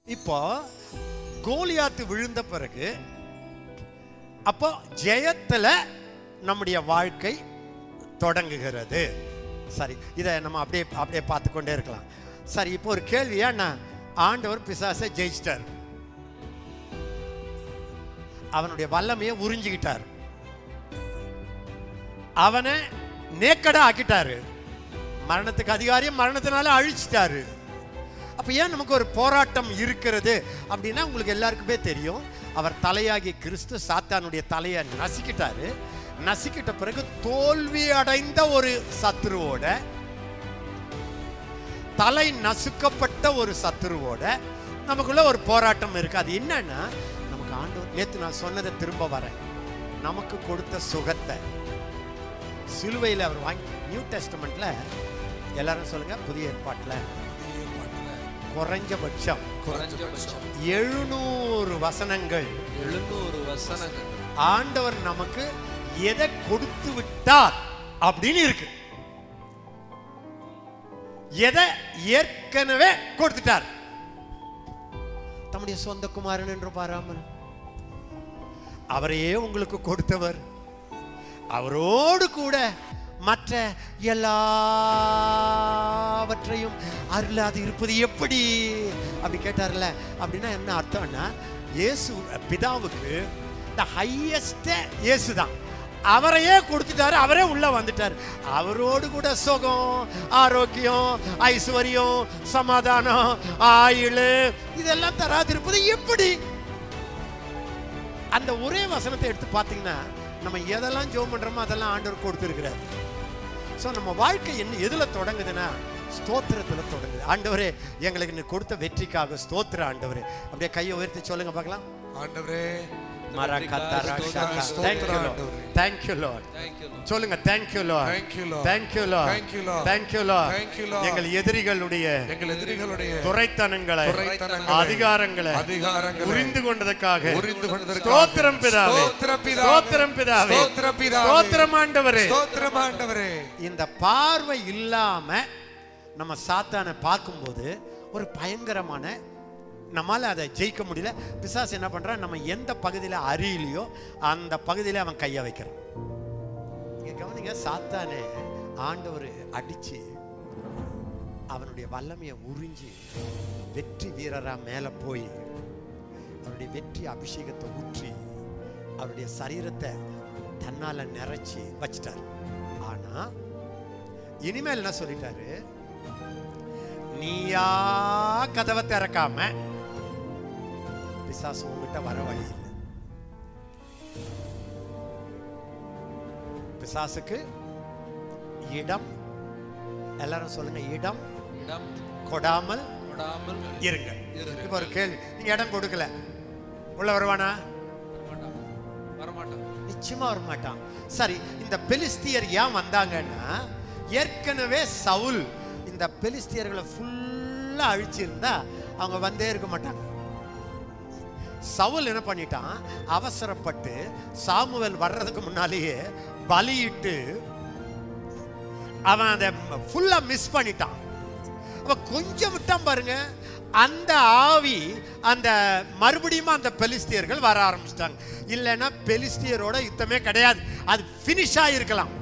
இப்போ கோலியாத்து விழுந்த பிறகு அப்போ ஜெயத்துல நம்முடைய வாழ்க்கை தொடங்குகிறது சரி இதை நம்ம அப்படியே அப்படியே பார்த்து கொண்டே இருக்கலாம் சரி இப்போ ஒரு கேள்வியா நான் ஆண்டவர் பிசாசை ஜெயிச்சிட்டார் அவனுடைய வல்லமையை உறிஞ்சிக்கிட்டார் அவனை நேக்கடா ஆக்கிட்டாரு மரணத்துக்கு அதிகாரியம் மரணத்தினால அழிச்சிட்டாரு அப்ப ஏன் நமக்கு ஒரு போராட்டம் இருக்கிறது அப்படின்னா உங்களுக்கு எல்லாருக்குமே தெரியும் அவர் தலையாகி கிறிஸ்து சாத்தானுடைய தலையை நசுக்கிட்டாரு நசுக்கிட்ட பிறகு தோல்வி அடைந்த ஒரு சத்துருவோட தலை நசுக்கப்பட்ட ஒரு சத்துருவோட நமக்குள்ள ஒரு போராட்டம் இருக்கு அது என்னன்னா நமக்கு ஆண்டவர் நேத்து நான் சொன்னதை திரும்ப வரேன் நமக்கு கொடுத்த சுகத்தை சிலுவையில் அவர் வாங்கி நியூ டெஸ்டமெண்ட்ல எல்லாரும் சொல்லுங்க புதிய ஏற்பாட்டில் குறைஞ்சபட்சம் குறைஞ்சபட்சம் எழுநூறு வசனங்கள் எழுநூறு வசனங்கள் ஆண்டவர் நமக்கு எதை கொடுத்து விட்டார் அப்படின்னு இருக்கு எதை ஏற்கனவே கொடுத்துட்டார் தம்முடைய சொந்த குமாரன் என்று பாராமல் அவரையே உங்களுக்கு கொடுத்தவர் அவரோடு கூட மற்ற எல்லாவற்றையும் அருளாது இருப்பது எப்படி அப்படி கேட்டார்ல அப்படின்னா என்ன அர்த்தம்னா இயேசு பிதாவுக்கு த ஹையஸ்ட் இயேசு தான் அவரையே கொடுத்துட்டாரு அவரே உள்ள வந்துட்டார் அவரோடு கூட சுகம் ஆரோக்கியம் ஐஸ்வர்யம் சமாதானம் ஆயுள் இதெல்லாம் தராதிருப்பது எப்படி அந்த ஒரே வசனத்தை எடுத்து பார்த்தீங்கன்னா நம்ம எதெல்லாம் ஜோம் பண்றோமோ அதெல்லாம் ஆண்டவர் கொடுத்துருக்கிறார் ஸோ நம்ம வாழ்க்கை என்ன எதுல தொடங்குதுன்னா ஸ்தோத்திரத்துல தொடங்குது ஆண்டவரே எங்களுக்கு நீ கொடுத்த வெற்றிக்காக ஸ்தோத்திர ஆண்டவரே அப்படியே கையை உயர்த்தி சொல்லுங்க பார்க்கலாம் ஆண்டவரே தேங்க்யூ தேங்க்யூ லார்ட் தேங்க்யூ சொல்லுங்க thank you lord Thank you, Lord. Thank you lord Thank you, Lord. Thank you lord Thank you, Lord. எங்கள் எதிரிகளுடைய எங்கள் எதிரிகளுடைய துரைத்தனங்களை துரைத்தனங்களை, அதிகாரங்களை அதிகாரங்களை புரிந்து கொண்டதற்காக புரிந்து கொண்டதற்காக ஸ்தோத்திரம் பிதாவே ஸ்தோத்திரம் பிதாவே. ஸ்தோத்திரம் பிதாவே ஸ்தோத்திரம் பிதாவே. ஸ்தோத்திரம் ஆண்டவரே ஸ்தோத்திரம் ஆண்டவரே இந்த பார்வை இல்லாம நம்ம சாத்தானை பார்க்கும்போது ஒரு பயங்கரமான நம்மால அதை ஜெயிக்க முடியல பிசாசு என்ன பண்றான் நம்ம எந்த பகுதியில அறியலையோ அந்த பகுதியில அவன் கைய வைக்கிறான் இங்க கவனிங்க சாத்தானே ஆண்டவர் அடிச்சு அவனுடைய வல்லமையை உறிஞ்சி வெற்றி வீரரா மேல போய் அவருடைய வெற்றி அபிஷேகத்தை ஊற்றி அவருடைய சரீரத்தை தன்னால நிறைச்சி வச்சிட்டார் ஆனா இனிமேல் என்ன சொல்லிட்டாரு நீயா கதவை திறக்காம பிசாசு உங்ககிட்ட வர வழி இல்லை பிசாசுக்கு இடம் எல்லாரும் சொல்லுங்க இடம் இடம் கொடாமல் கொடாமல் இருங்க இருங்க. இப்ப ஒரு கேள்வி நீங்க இடம் கொடுக்கல உள்ள வருவானா வரமாட்டான் வரமாட்டான் நிச்சயமா வர மாட்டான் சரி இந்த பெலிஸ்தியர் ஏன் வந்தாங்கன்னா ஏற்கனவே சவுல் இந்த பெலிஸ்தியர்களை ஃபுல்லா அழிச்சிருந்தா அவங்க வந்தே இருக்க மாட்டாங்க சவுல் என்ன பண்ணிட்டான் அவசரப்பட்டு சாமுவேல் வர்றதுக்கு முன்னாலேயே பலியிட்டு அவன் அதை ஃபுல்லா மிஸ் பண்ணிட்டான் அவன் கொஞ்சம் விட்டான் பாருங்க அந்த ஆவி அந்த மறுபடியும் அந்த பெலிஸ்தியர்கள் வர ஆரம்பிச்சிட்டாங்க இல்லைன்னா பெலிஸ்தியரோட யுத்தமே கிடையாது அது ஃபினிஷ் ஆகிருக்கலாம்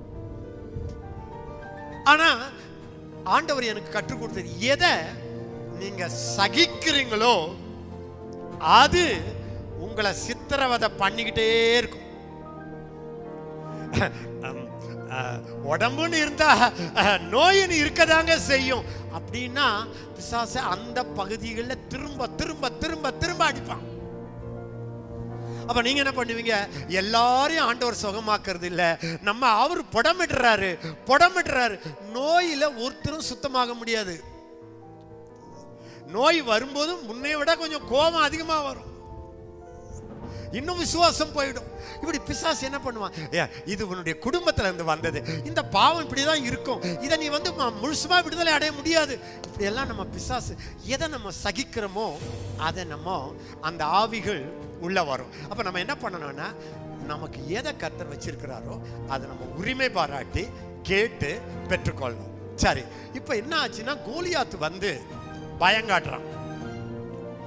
ஆனா ஆண்டவர் எனக்கு கற்றுக் கொடுத்தது எதை நீங்க சகிக்கிறீங்களோ அது உங்களை சித்திரவதை பண்ணிக்கிட்டே இருக்கும் அம், அஹ், உடம்புன்னு இருந்தா அஹ், நோயின்னு இருக்கதாங்க செய்யும் அப்படின்னா பிசாச அந்த பகுதிகளில் திரும்ப திரும்ப திரும்ப திரும்ப அடிப்பான் அப்ப நீங்க என்ன பண்ணுவீங்க எல்லாரையும் ஆண்டவர் சுகமாக்குறது இல்ல நம்ம அவர் புடமிடுறாரு புடமிடுறாரு நோயில ஒருத்தரும் சுத்தமாக முடியாது நோய் வரும்போது முன்னை விட கொஞ்சம் கோபம் அதிகமா வரும் இன்னும் விசுவாசம் போயிடும் இப்படி பிசாசு என்ன பண்ணுவான் ஏ, இது உன்னுடைய குடும்பத்துல இருந்து வந்தது இந்த பாவம் இப்படிதான் இருக்கும் இதை நீ வந்து ம- முழுசுமா விடுதலை அடைய முடியாது இப்படி எல்லாம் நம்ம பிசாசு எதை நம்ம சகிக்கிறோமோ அதை நம்ம அந்த ஆவிகள் உள்ள வரும் அப்ப நம்ம என்ன பண்ணணும்னா நமக்கு எதை கர்த்தர் வச்சிருக்கிறாரோ அதை நம்ம உரிமை பாராட்டி கேட்டு பெற்றுக்கொள்ளணும் சரி இப்போ என்ன ஆச்சுன்னா கோலியாத்து வந்து பயங்காட்டுறான்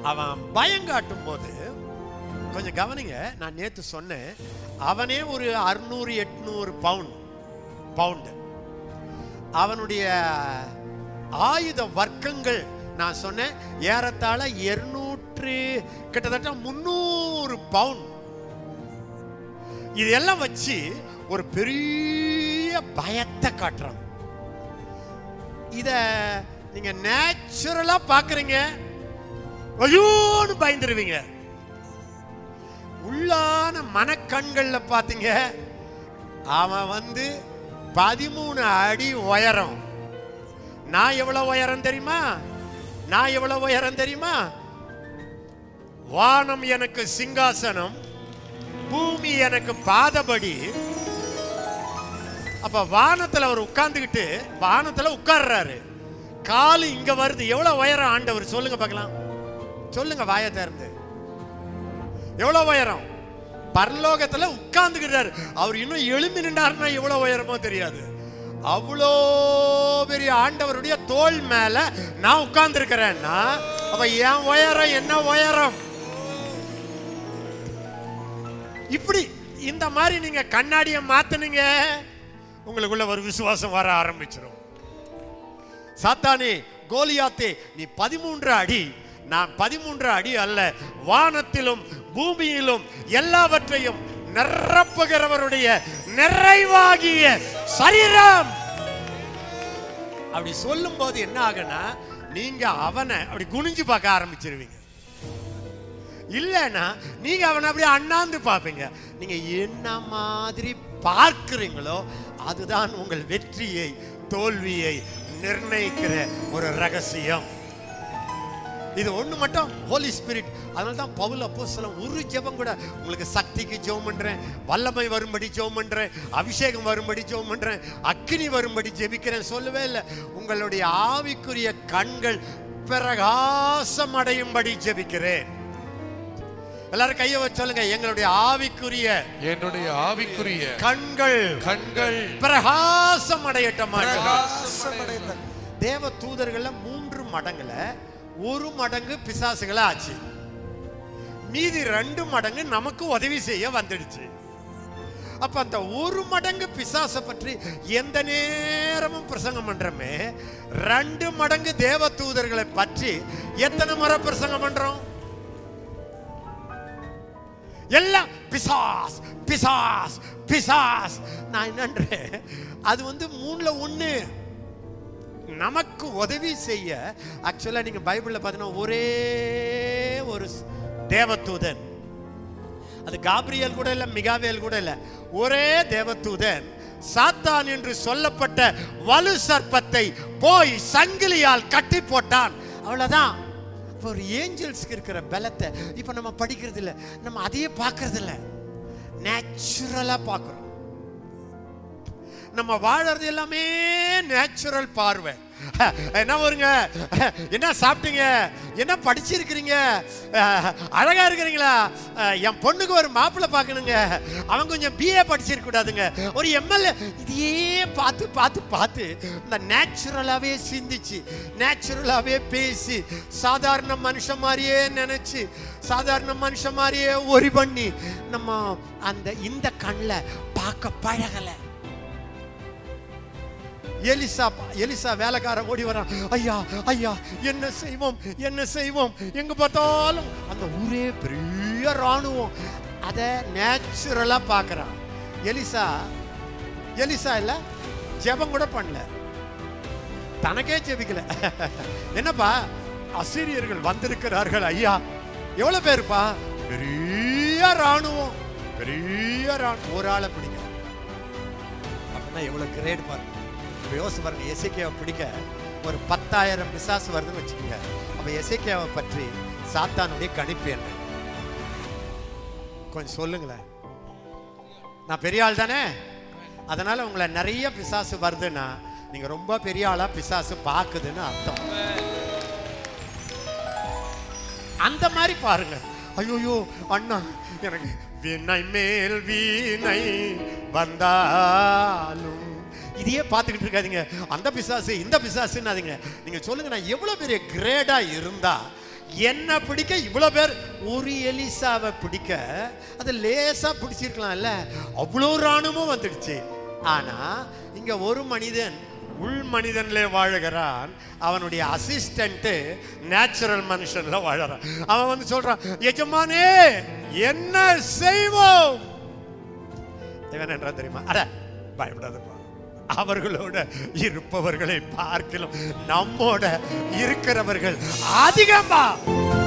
அவன் பயங்காட்டும் போது கொஞ்சம் கவனிங்க நான் நேத்து சொன்னேன் அவனே ஒரு அறுநூறு எட்நூறு பவுண்ட் பவுண்டு அவனுடைய ஆயுத வர்க்கங்கள் நான் சொன்னேன் ஏறத்தாழ இருநூற்று கிட்டத்தட்ட முந்நூறு பவுண்ட் இதெல்லாம் வச்சு ஒரு பெரிய பயத்தை காட்டுறான் இத நீங்க நேச்சுரலா பாக்குறீங்க ஐயோன்னு பயந்துருவீங்க உள்ளான மனக்கண்கள்ல பாத்தீங்க அவன் வந்து பதிமூணு அடி உயரம் நான் எவ்வளவு உயரம் தெரியுமா நான் எவ்வளவு உயரம் தெரியுமா வானம் எனக்கு சிங்காசனம் பூமி எனக்கு பாதபடி அப்ப வானத்துல அவர் உட்கார்ந்துகிட்டு வானத்துல உட்கார்றாரு காலு இங்க வருது எவ்வளவு உயரம் ஆண்டவர் சொல்லுங்க பார்க்கலாம் சொல்லுங்க வாயை திறந்து எவ்வளவு உயரம் பரலோகத்துல உட்கார்ந்துக்கிறாரு அவர் இன்னும் எழும்பி நின்றாருன்னா எவ்வளவு உயரமோ தெரியாது அவ்வளோ பெரிய ஆண்டவருடைய தோள் மேல நான் உட்கார்ந்து இருக்கிறேன்னா அப்ப என் உயரம் என்ன உயரம் இப்படி இந்த மாதிரி நீங்க கண்ணாடியை மாத்துனீங்க உங்களுக்குள்ள ஒரு விசுவாசம் வர ஆரம்பிச்சிடும் சாத்தானே கோலியாத்தே நீ பதிமூன்று அடி நான் பதிமூன்று அடி அல்ல வானத்திலும் பூமியிலும் எல்லாவற்றையும் நிரப்புகிறவருடைய நிறைவாகிய சரீரம் அப்படி சொல்லும் போது என்ன ஆகுனா நீங்க அவனை அப்படி குனிஞ்சு பார்க்க ஆரம்பிச்சிருவீங்க இல்லைன்னா நீங்க அவனை அப்படியே அண்ணாந்து பார்ப்பீங்க நீங்க என்ன மாதிரி பார்க்கிறீங்களோ அதுதான் உங்கள் வெற்றியை தோல்வியை நிர்ணயிக்கிற ஒரு ரகசியம் இது ஒண்ணு மட்டும் ஹோலி ஸ்பிரிட் அதனால தான் பவுல் அப்போஸ்தலன் ஒரு ஜெபம் கூட உங்களுக்கு சக்திக்கு ஜெபம் பண்றேன் வல்லமை வரும்படி ஜெபம் பண்றேன் அபிஷேகம் வரும்படி ஜெபம் பண்றேன் அக்கினி வரும்படி ஜெபிக்கிறேன் சொல்லவே இல்லை உங்களுடைய ஆவிக்குரிய கண்கள் பிரகாசம் அடையும்படி ஜெபிக்கிறேன் எல்லாரும் கையை வச்சு சொல்லுங்க எங்களுடைய ஆவிக்குரிய என்னுடைய ஆவிக்குரிய கண்கள் கண்கள் பிரகாசம் அடையட்டும் ஆண்டவரே. பிரகாசமடைந்த தேவ தூதர்கள்ல மூன்று மடங்குல ஒரு மடங்கு பிசாசுகளா ஆச்சு மீதி ரெண்டு மடங்கு நமக்கு உதவி செய்ய வந்துடுச்சு அப்ப அந்த ஒரு மடங்கு பிசாசை பற்றி எந்த நேரமும் பிரசங்கம் பண்றோமே ரெண்டு மடங்கு தேவ தூதர்களை பற்றி எத்தனை முறை பிரசங்கம் பண்றோம் எல்லாம் பிசாஸ் பிசாஸ் பிசாஸ் நான் என்னன்றேன் அது வந்து மூணுல ஒண்ணு நமக்கு உதவி செய்ய ஆக்சுவலா நீங்க பைபிள்ல பார்த்தீங்கன்னா ஒரே ஒரு ஸ்- தேவதூதன் அது காப்ரியல் கூட இல்ல மிகாவேல் கூட இல்ல ஒரே தேவதூதன் சாத்தான் என்று சொல்லப்பட்ட வலு சர்ப்பத்தை போய் சங்கிலியால் கட்டி போட்டான் அவ்வளவுதான் அப்ப ஒரு ஏஞ்சல்ஸ்க்கு இருக்கிற பலத்தை இப்ப நம்ம படிக்கிறது இல்ல நம்ம அதையே பார்க்கறது இல்ல நேச்சுரலா பார்க்கிறோம் நம்ம வாழறது எல்லாமே நேச்சுரல் பார்வை என்ன வருங்க என்ன சாப்பிட்டீங்க என்ன படிச்சிருக்கிறீங்க அஹ், அழகா இருக்கிறீங்களா அஹ், என் பொண்ணுக்கு ஒரு மாப்பிள்ளை பார்க்கணுங்க அவன் கொஞ்சம் பிஏ படிச்சிருக்க கூடாதுங்க ஒரு எம்எல்ஏ இதையே பார்த்து பார்த்து பார்த்து இந்த நேச்சுரலாவே சிந்திச்சு நேச்சுரலாவே பேசி சாதாரண மனுஷன் மாதிரியே நினைச்சு சாதாரண மனுஷன் மாதிரியே ஒரி பண்ணி நம்ம அந்த இந்த கண்ணில் பார்க்க பழகலை எலிசா எலிசா வேலைக்காரன் ஓடி வரான் ஐயா ஐயா என்ன செய்வோம் என்ன செய்வோம் எங்க பார்த்தாலும் அந்த ஊரே பெரிய ராணுவம் அதை நேச்சுரலா பார்க்கறான் எலிசா எலிசா இல்ல ஜெபம் கூட பண்ணல தனக்கே ஜெபிக்கல என்னப்பா அசிரியர்கள் வந்திருக்கிறார்கள் ஐயா எவ்வளவு பேருப்பா பெரிய ராணுவம் பெரிய ராணுவம் ஒரு ஆளை பிடிக்க அப்படின்னா எவ்வளவு கிரேட் பாருங்க இப்ப யோசிச்சு பாருங்க எசேக்கியாவை பிடிக்க ஒரு பத்தாயிரம் பிசாசு வருதுன்னு வச்சுக்கோங்க அப்ப எசேக்கியாவை பற்றி சாத்தானுடைய கணிப்பு என்ன கொஞ்சம் சொல்லுங்களேன் நான் பெரிய ஆள் தானே அதனால உங்களை நிறைய பிசாசு வருதுன்னா நீங்க ரொம்ப பெரிய ஆளா பிசாசு பாக்குதுன்னு அர்த்தம் அந்த மாதிரி பாருங்க ஐயோயோ அண்ணா எனக்கு வீணை மேல் வீணை வந்தாலும் இதையே பார்த்துக்கிட்டு இருக்காதீங்க அந்த பிசாசு இந்த பிசாசுன்னாதீங்க நீங்க சொல்லுங்க நான் எவ்வளவு பெரிய கிரேடா இருந்தா என்ன பிடிக்க இவ்வளவு பேர் ஒரு எலிசாவை பிடிக்க அது லேசா பிடிச்சிருக்கலாம்ல அவ்வளோ ராணுவமும் வந்துடுச்சு ஆனா இங்க ஒரு மனிதன் உள் மனிதன்ல வாழுகிறான் அவனுடைய அசிஸ்டன்ட் நேச்சுரல் மனுஷன்ல வாழறான் அவன் வந்து சொல்றான் எஜமானே என்ன செய்வோம் இவன் என்றா தெரியுமா அட பயப்படாதப்பா அவர்களோட இருப்பவர்களை பார்க்கலாம் நம்மோட இருக்கிறவர்கள் அதிகமா